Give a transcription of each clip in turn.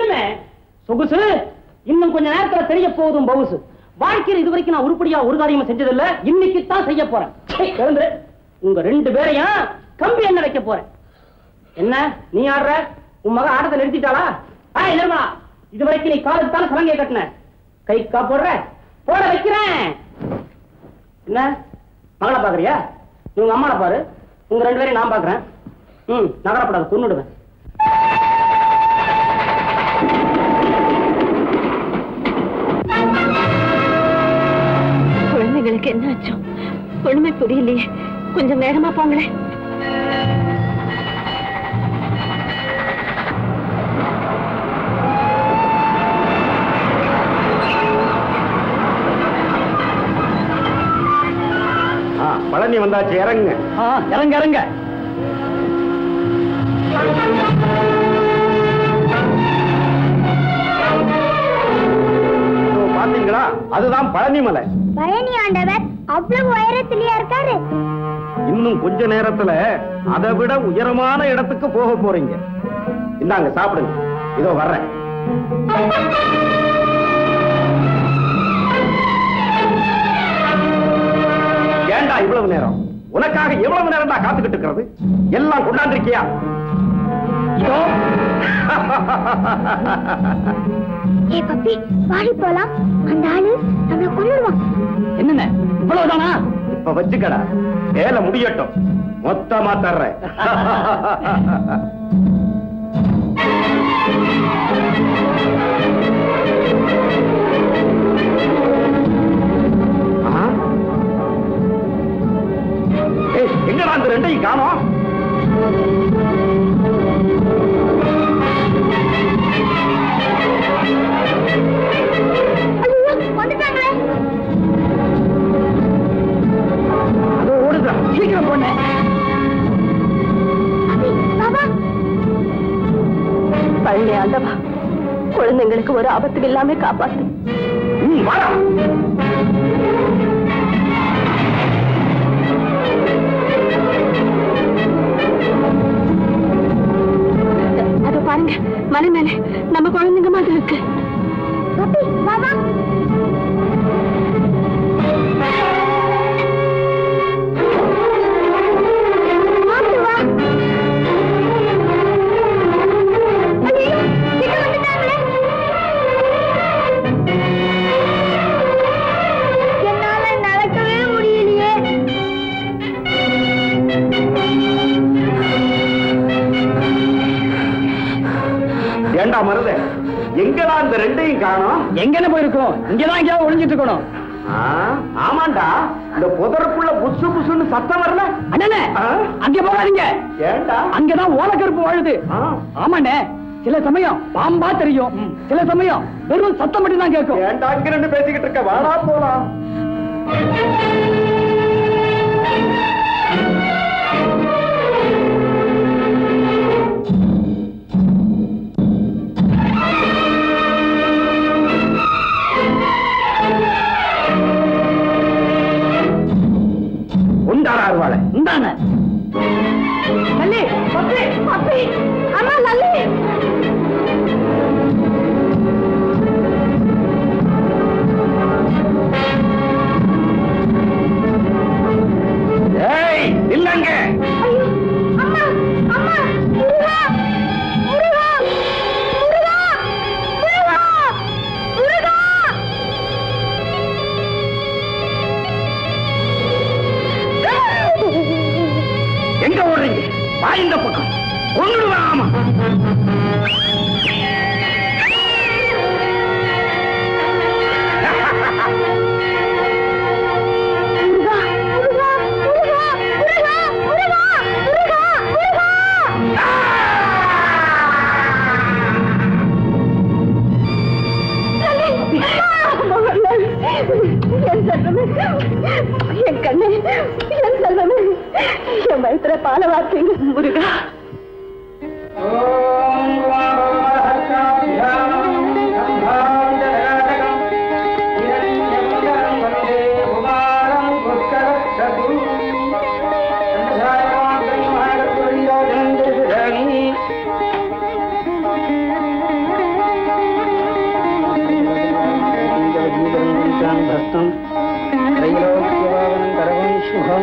தெரியுமே சொகுசு இன்னும் கொஞ்ச நேரத்துல தெரிய போகுதும் பவுசு வாழ்க்கையில் இதுவரைக்கும் நான் உருப்படியா ஒரு காரியமும் செஞ்சதில்ல இன்னைக்கு தான் செய்ய போறேன் சீ, எழுந்துரு. உங்க ரெண்டு பேரையும் கம்பி என்ன வைக்க போறேன் என்ன நீ ஆடுற உன் மக ஆட்டத்தை நிறுத்திட்டாளா ஆய் நிர்மலா இது வரைக்கும் நீ காலுக்கு தானே சலங்கையை கட்டின கை கா போடுற போட வைக்கிறேன் என்ன மகளை பாக்குறியா நீ உங்க அம்மாவை பாரு உங்க ரெண்டு பேரையும் நான் பாக்குறேன் ம் நகரப்படாது கொன்னுடுவேன் குழந்தைகளுக்கு என்ன ஆச்சோ ஒண்ணுமே புரியலையே கொஞ்சம் வேகமா போங்களேன் ஆ, பழனி வந்தாச்சு இறங்குங்க ஆ இறங்க இறங்க இதோ பாத்தீங்களா அதுதான் பழனி மலை பழனி ஆண்டவர் அவ்வளவு உயரத்திலேயா இருக்காரு இன்னும் கொஞ்ச நேரத்துல அதை விட உயரமான இடத்துக்கு போக போறீங்க இந்தாங்க சாப்பிடுங்க இதோ வர்றேன் ஏண்டா இவ்வளவு நேரம் உனக்காக எவ்வளவு நேரம் தான் காத்துக்கிட்டு இருக்கிறது எல்லாம் கொண்டாந்துருக்கியா இதோ ஏ பப்பி வாடி போலாம் அந்த ஆளு நம்மள கொன்னுடுவான் என்னென்ன இவ்வளவுதானா இப்ப வச்சுக்கடா வேலை முடியட்டும் மொத்தமா தர்றேன் ஆஹா. ஏய், எங்கடா அந்த ரெண்டையும் காணோம் ஐயோ வந்துட்டாங்களே அதோ ஓடுதா சீக்கிரம் போனேன் பப்பி பாபா பழனி ஆண்டவா குழந்தைங்களுக்கு ஒரு ஆபத்து இல்லாம காப்பாத்து ம், வாடா. அதோ பாருங்க மலை மேல நம்ம குழந்தைங்க மாதிரி இருக்கு பப்பி பாபா மாத்து வா ஐயோ கிட்ட வந்துட்டாங்களே என்னால நடக்கவே முடியலையே ஏண்டா மருத எங்கடா இந்த ரெண்டையும் காணோம் எங்க போயிருக்கோம் இங்கதான் எங்கேயாவது ஒளிஞ்சிட்டு இருக்கணும் ஆ, ஆமாண்டா இந்த புதருக்குள்ள புசு புசுன்னு சத்தம் வரல அண்ணனே ஆ? அங்க போகாதீங்க ஏண்டா அங்கதான் ஓலக்கருப்பு வாழுது ஆ. ஆமாண்ணே சில சமயம் பாம்பா தெரியும் சில சமயம் வெறும் சத்தம் மட்டும் தான் கேட்கும் ஏண்டா அங்க ரெண்டு பேசிக்கிட்டு இருக்க வாடா போலாம் உண்டாரா அருவாளை இந்தாங்க லல்லி பப்பி பப்பி அம்மா லல்லி ஏய் இல்லங்க ஐயோ அம்மா அம்மா முருகா முருகா முருகா முருகா முருகா எங்க ஓடுறீங்க வா இந்த பக்கம் கொண்டுடுவேன் ஆமா முருகா முருகா முருகா முருகா முருகா முருகா முருகா என் செல்வமே என் கண்ணே என் செல்வமே என் வயிற்றுல பால வார்த்தீங்க முருகா சமஸ்தம் त्रैलोक्यवाहनं करवं शुभं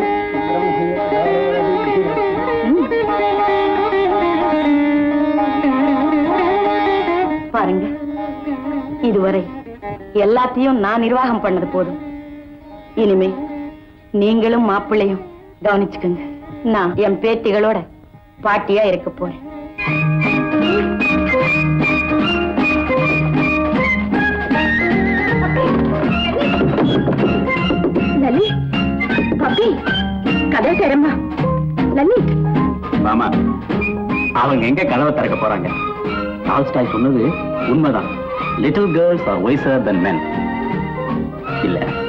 பாருங்க இதுவரை எல்லாத்தையும் நான் நிர்வாகம் பண்ணது போதும் இனிமே நீங்களும் மாப்பிள்ளையும் கவனிச்சுக்கோங்க நான் என் பேத்திகளோட பாட்டியா இருக்க போறேன் லலி பப்பி கதை தரமா லலி மாமா அவங்க எங்க கதவை திறக்க போறாங்க டால்ஸ்டாய் சொன்னது உண்மைதான் little girls are wiser than men இல்ல